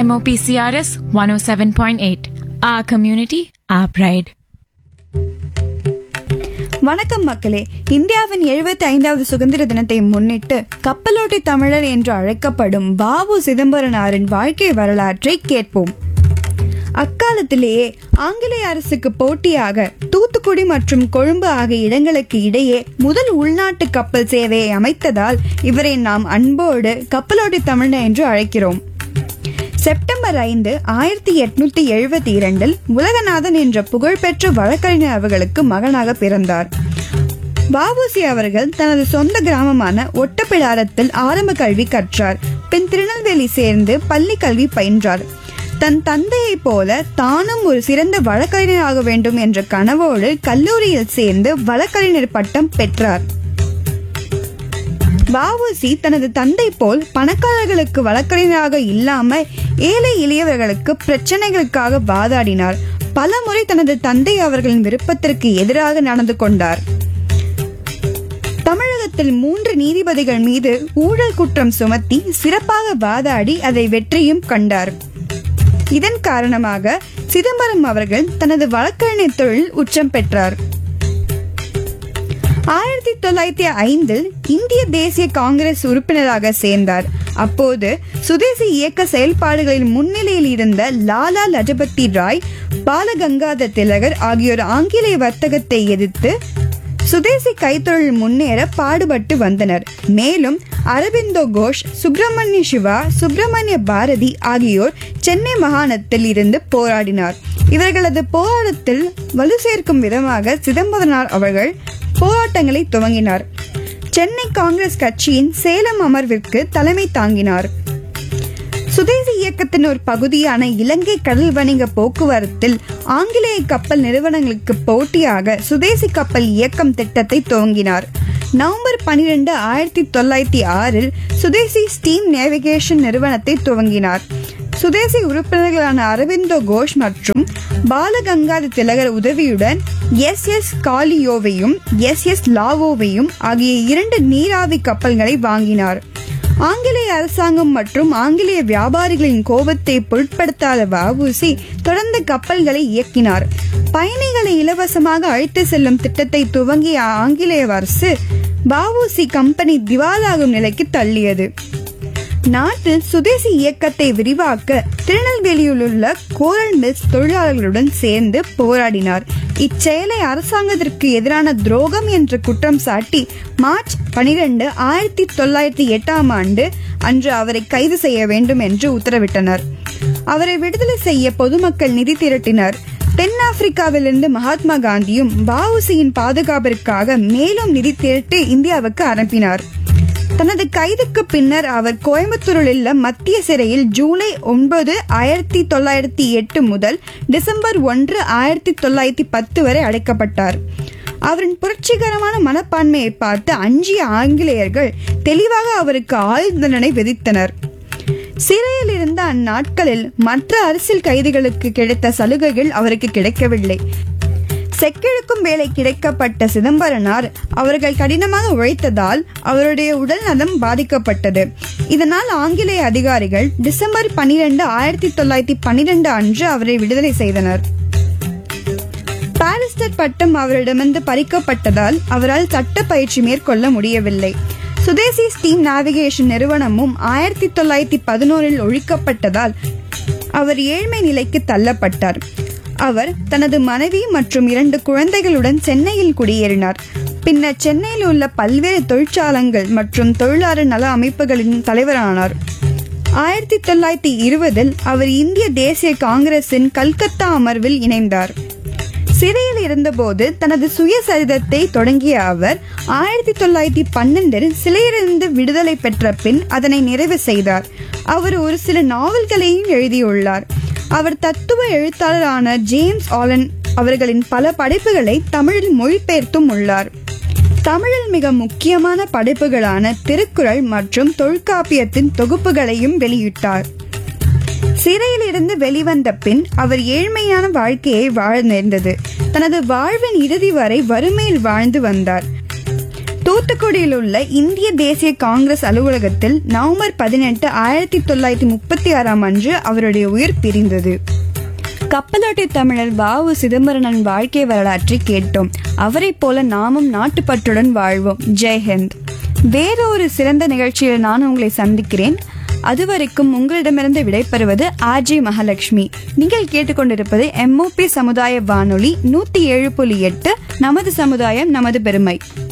MOPCRS 107.8. Our community, our pride. வணக்கம் மக்களே இந்தியாவின் 75வது ஐந்தாவது சுதந்திர தினத்தை முன்னிட்டு கப்பலோட்டி தமிழர் என்று அழைக்கப்படும் பாபு சிதம்பரனாரின் வாழ்க்கை வரலாற்றை கேட்போம் அக்காலத்திலேயே ஆங்கிலேய அரசுக்கு போட்டியாக தூத்துக்குடி மற்றும் கொழும்பு ஆகிய இடங்களுக்கு இடையே முதல் உள்நாட்டு கப்பல் சேவையை அமைத்ததால் இவரை நாம் அன்போடு கப்பலோட்டி தமிழர் என்று அழைக்கிறோம் செப்டம்பர் ஐந்து ஆயிரத்தி எட்நூத்தி எழுபத்தி இரண்டில் உலகநாதன் என்ற புகழ்பெற்ற வழக்கறிஞர் அவர்களுக்கு மகனாக பிறந்தார் வாவுசி அவர்கள் தனது சொந்த கிராமமான ஒட்டப்பிடாரத்தில் ஆரம்ப கல்வி கற்றார் பின் திருநெல்வேலி சேர்ந்து பள்ளி கல்வி பயின்றார் தன் தந்தையைப் போல தானும் ஒரு சிறந்த வழக்கறிஞர் ஆக வேண்டும் என்ற கனவோடு கல்லூரியில் சேர்ந்து வழக்கறிஞர் பட்டம் பெற்றார் வஉசி தனது தந்தை போல் பணக்காரர்களுக்கு வழக்கறிஞராக இல்லாமல் ஏழை எளியவர்களுக்கு பிரச்சனைகளுக்காக வாதாடினார் பலமுறை தனது தந்தை அவர்களின் விருப்பத்திற்கு எதிராக நடந்து கொண்டார் தமிழகத்தில் மூன்று நீதிபதிகள் மீது ஊழல் குற்றம் சுமத்தி சிறப்பாக வாதாடி அதை வெற்றியும் கண்டார் இதன் காரணமாக சிதம்பரம் அவர்கள் தனது வழக்கறிஞர் தொழில் உச்சம் பெற்றார் ஆயிரத்தி தொள்ளாயிரத்தி ஐந்தில் இந்திய தேசிய காங்கிரஸ் உறுப்பினராக சேர்ந்தார் அப்போது சுதேசி இயக்க செயல்பாடுகளில் முன்னிலையில் இருந்த லாலா லஜபதி ராய் பாலகங்காதர் திலகர் ஆகியோர் ஆங்கிலேய வர்த்தகத்தை எதிர்த்து சுதேசி கைத்தொழில் முன்னேற பாடுபட்டு வந்தனர் மேலும் அரவிந்தோ கோஷ் சுப்பிரமணிய சிவா சுப்பிரமணிய பாரதி ஆகியோர் சென்னை மாகாணத்தில் இருந்து போராடினார் இவர்களது போராட்டத்தில் வலு சேர்க்கும் விதமாக சிதம்பரனார் அவர்கள் போராட்டங்களை துவங்கினார் சென்னை காங்கிரஸ் கட்சியின் சேலம் அமர்விற்கு தலைமை தாங்கினார் சுதேசி இயக்கத்தின் ஒரு பகுதியான இலங்கை கடல் வணிக போக்குவரத்தில் ஆங்கிலேய கப்பல் நிறுவனங்களுக்கு போட்டியாக சுதேசி கப்பல் இயக்கம் திட்டத்தை துவங்கினார் நவம்பர் பனிரெண்டு ஆயிரத்தி தொள்ளாயிரத்தி ஆறில் சுதேசி ஸ்டீம் நேவிகேஷன் நிறுவனத்தை துவங்கினார் சுதேசி உறுப்பினர்களான அரவிந்தோ கோஷ் மற்றும் பாலகங்காத திலகர் உதவியுடன் எஸ் எஸ் காலியோவையும் எஸ் எஸ் லாவோவையும் ஆகிய இரண்டு நீராவி கப்பல்களை வாங்கினார் ஆங்கிலேய அரசாங்கம் மற்றும் ஆங்கிலேய வியாபாரிகளின் கோபத்தை பொருட்படுத்தாத வஉசி தொடர்ந்து கப்பல்களை இயக்கினார் பயணிகளை இலவசமாக அழைத்து செல்லும் திட்டத்தை துவங்கிய ஆங்கிலேய அரசு வஉசி கம்பெனி திவாலாகும் நிலைக்கு தள்ளியது நாட்டில் சுதேசி இயக்கத்தை விரிவாக்க திருநெல்வேலியில் உள்ள கோரல் மில்ஸ் தொழிலாளர்களுடன் சேர்ந்து போராடினார் இச்செயலை அரசாங்கத்திற்கு எதிரான துரோகம் என்ற குற்றம் சாட்டி மார்ச் பனிரெண்டு ஆயிரத்தி தொள்ளாயிரத்தி எட்டாம் ஆண்டு அன்று அவரை கைது செய்ய வேண்டும் என்று உத்தரவிட்டனர் அவரை விடுதலை செய்ய பொதுமக்கள் நிதி திரட்டினர் தென்னாப்பிரிக்காவிலிருந்து மகாத்மா காந்தியும் வஉசியின் பாதுகாப்பிற்காக மேலும் நிதி திரட்டி இந்தியாவுக்கு அனுப்பினார் தனது கைதுக்கு பின்னர் அவர் கோயம்புத்தூரில் உள்ள மத்திய சிறையில் ஜூலை ஒன்பது ஆயிரத்தி தொள்ளாயிரத்தி எட்டு முதல் டிசம்பர் ஒன்று ஆயிரத்தி தொள்ளாயிரத்தி பத்து வரை அடைக்கப்பட்டார் அவரின் புரட்சிகரமான மனப்பான்மையை பார்த்து அஞ்சிய ஆங்கிலேயர்கள் தெளிவாக அவருக்கு ஆயுள் தண்டனை விதித்தனர் சிறையில் இருந்த அந்நாட்களில் மற்ற அரசியல் கைதிகளுக்கு கிடைத்த சலுகைகள் அவருக்கு கிடைக்கவில்லை செக்கிழுக்கும் வேலை கிடைக்கப்பட்ட சிதம்பரனார் அவர்கள் கடினமாக உழைத்ததால் அவருடைய உடல் நலம் பாதிக்கப்பட்டது இதனால் ஆங்கிலேய அதிகாரிகள் டிசம்பர் பனிரெண்டு ஆயிரத்தி தொள்ளாயிரத்தி பன்னிரெண்டு அன்று அவரை விடுதலை செய்தனர் பாரிஸ்டர் பட்டம் அவரிடமிருந்து பறிக்கப்பட்டதால் அவரால் சட்ட பயிற்சி மேற்கொள்ள முடியவில்லை சுதேசி ஸ்டீம் நேவிகேஷன் நிறுவனமும் ஆயிரத்தி தொள்ளாயிரத்தி பதினோரில் ஒழிக்கப்பட்டதால் அவர் ஏழ்மை நிலைக்கு தள்ளப்பட்டார் அவர் தனது மனைவி மற்றும் இரண்டு குழந்தைகளுடன் சென்னையில் குடியேறினார் பின்னர் சென்னையில் உள்ள பல்வேறு தொழிற்சாலங்கள் மற்றும் தொழிலாளர் நல அமைப்புகளின் தலைவரானார் ஆயிரத்தி தொள்ளாயிரத்தி இருபதில் அவர் இந்திய தேசிய காங்கிரசின் கல்கத்தா அமர்வில் இணைந்தார் சிறையில் இருந்தபோது தனது சுயசரிதத்தை தொடங்கிய அவர் ஆயிரத்தி தொள்ளாயிரத்தி பன்னெண்டில் சிறையிலிருந்து விடுதலை பெற்ற பின் அதனை நிறைவு செய்தார் அவர் ஒரு சில நாவல்களையும் எழுதியுள்ளார் அவர் தத்துவ எழுத்தாளரான ஜேம்ஸ் ஆலன் அவர்களின் பல படைப்புகளை தமிழில் மொழிபெயர்த்தும் உள்ளார் தமிழில் மிக முக்கியமான படைப்புகளான திருக்குறள் மற்றும் தொல்காப்பியத்தின் தொகுப்புகளையும் வெளியிட்டார் சிறையில் இருந்து வெளிவந்த பின் அவர் ஏழ்மையான வாழ்க்கையை வாழ நேர்ந்தது தனது வாழ்வின் இறுதி வரை வறுமையில் வாழ்ந்து வந்தார் தூத்துக்குடியில் உள்ள இந்திய தேசிய காங்கிரஸ் அலுவலகத்தில் நவம்பர் பதினெட்டு ஆயிரத்தி தொள்ளாயிரத்தி முப்பத்தி ஆறாம் அன்று அவருடைய உயிர் பிரிந்தது கப்பலோட்டி தமிழர் வாவு சிதம்பரனன் வாழ்க்கை வரலாற்றை கேட்டோம் அவரைப் போல நாமும் நாட்டுப்பற்றுடன் வாழ்வோம் ஜெய்ஹிந்த் வேறொரு சிறந்த நிகழ்ச்சியில் நான் உங்களை சந்திக்கிறேன் அதுவரைக்கும் உங்களிடமிருந்து விடைபெறுவது ஆர்ஜி மகாலட்சுமி நீங்கள் கேட்டுக்கொண்டிருப்பது எம்ஓபி சமுதாய வானொலி நூத்தி ஏழு புள்ளி எட்டு நமது சமுதாயம் நமது பெருமை